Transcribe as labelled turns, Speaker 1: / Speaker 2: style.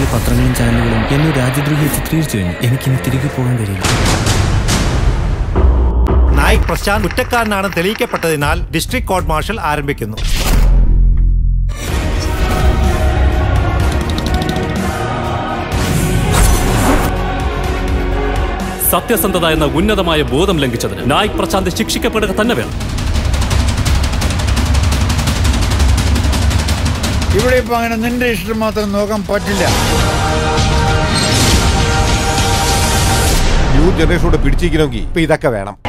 Speaker 1: പത്രങ്ങളും ചാനലുകളും എന്നെ രാജ്യദ്രോഹിയെ ചിത്രീകരിച്ചു കഴിഞ്ഞു എനിക്കിനി തിരികെ പോകാൻ കഴിയില്ല
Speaker 2: നായിക് പ്രശാന്ത് കുറ്റക്കാരനാണെന്ന് തെളിയിക്കപ്പെട്ടതിനാൽ ഡിസ്ട്രിക്ട് കോർട്ട് മാർഷൽ ആരംഭിക്കുന്നു
Speaker 3: സത്യസന്ധത എന്ന ഉന്നതമായ ബോധം ലംഘിച്ചതിന് നായിക് പ്രശാന്ത് ശിക്ഷിക്കപ്പെടുക തന്നെ വേണം
Speaker 4: ഇവിടെ ഇപ്പൊ അങ്ങനെ നിന്റെ ഇഷ്ടം മാത്രം നോക്കാൻ പറ്റില്ല
Speaker 5: ന്യൂ ജനറേഷനോട് പിടിച്ചിരിക്കണമെങ്കിൽ ഇപ്പൊ ഇതൊക്കെ വേണം